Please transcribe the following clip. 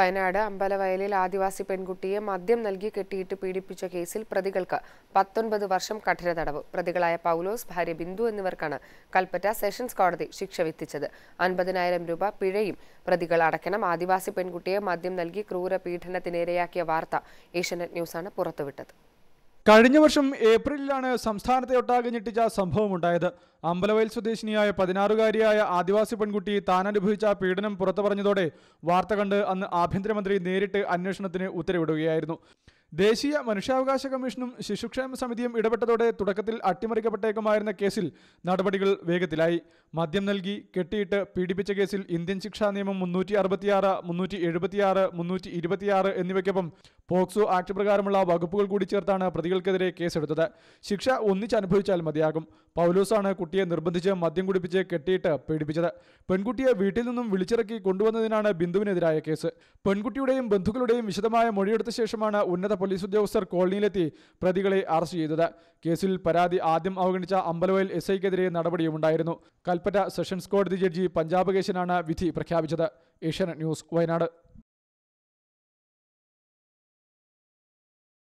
വയനാട് അമ്പലവയലിൽ ആദിവാസി പെൺകുട്ടിയെ മദ്യം നൽകി കെട്ടിയിട്ട് പീഡിപ്പിച്ച കേസിൽ പ്രതികൾക്ക് പത്തൊൻപത് വർഷം കഠിന തടവ് പ്രതികളായ പൗലോസ് ഭാര്യ ബിന്ദു എന്നിവർക്കാണ് കൽപ്പറ്റ സെഷൻസ് കോടതി ശിക്ഷ വിധിച്ചത് അൻപതിനായിരം രൂപ പിഴയും പ്രതികൾ അടയ്ക്കണം ആദിവാസി പെൺകുട്ടിയെ മദ്യം നൽകി ക്രൂര പീഡനത്തിനിരയാക്കിയ വാർത്ത ഏഷ്യനെറ്റ് ന്യൂസാണ് പുറത്തുവിട്ടത് കഴിഞ്ഞ വർഷം ഏപ്രിലിലാണ് സംസ്ഥാനത്തെ ഒട്ടാകെ ഞെട്ടിച്ച സംഭവമുണ്ടായത് അമ്പലവയൽ സ്വദേശിനിയായ പതിനാറുകാരിയായ ആദിവാസി പെൺകുട്ടി താൻ അനുഭവിച്ച പീഡനം പുറത്തു പറഞ്ഞതോടെ വാർത്ത കണ്ട് അന്ന് ആഭ്യന്തരമന്ത്രി നേരിട്ട് അന്വേഷണത്തിന് ഉത്തരവിടുകയായിരുന്നു ദേശീയ മനുഷ്യാവകാശ കമ്മീഷനും ശിശുക്ഷേമ സമിതിയും ഇടപെട്ടതോടെ തുടക്കത്തിൽ അട്ടിമറിക്കപ്പെട്ടേക്കുമായിരുന്ന കേസിൽ നടപടികൾ വേഗത്തിലായി മദ്യം നൽകി കെട്ടിയിട്ട് പീഡിപ്പിച്ച കേസിൽ ഇന്ത്യൻ ശിക്ഷാ നിയമം മുന്നൂറ്റി അറുപത്തിയാറ് മുന്നൂറ്റി എഴുപത്തിയാറ് മുന്നൂറ്റി ഇരുപത്തിയാറ് എന്നിവയ്ക്കൊപ്പം പോക്സോ ആക്ട് പ്രകാരമുള്ള വകുപ്പുകൾ കൂടി ചേർത്താണ് പ്രതികൾക്കെതിരെ കേസെടുത്തത് ശിക്ഷ ഒന്നിച്ച് അനുഭവിച്ചാൽ മതിയാകും പൗലോസാണ് കുട്ടിയെ നിർബന്ധിച്ച് മദ്യം കുടിപ്പിച്ച് കെട്ടിയിട്ട് പീഡിപ്പിച്ചത് പെൺകുട്ടിയെ വീട്ടിൽ നിന്നും വിളിച്ചിറക്കി കൊണ്ടുവന്നതിനാണ് ബിന്ദുവിനെതിരായ കേസ് പെൺകുട്ടിയുടെയും ബന്ധുക്കളുടെയും വിശദമായ മൊഴിയെടുത്ത ശേഷമാണ് ഉന്നത പോലീസ് ഉദ്യോഗസ്ഥർ കോളനിയിലെത്തി പ്രതികളെ അറസ്റ്റ് ചെയ്തത് കേസിൽ പരാതി ആദ്യം അവഗണിച്ച അമ്പലവയൽ എസ് ഐക്കെതിരെ നടപടിയുമുണ്ടായിരുന്നു കൽപ്പറ്റ സെഷൻസ് കോടതി ജഡ്ജി പഞ്ചാബ് കേശനാണ് വിധി പ്രഖ്യാപിച്ചത് ഏഷ്യാനെറ്റ് ന്യൂസ് വയനാട്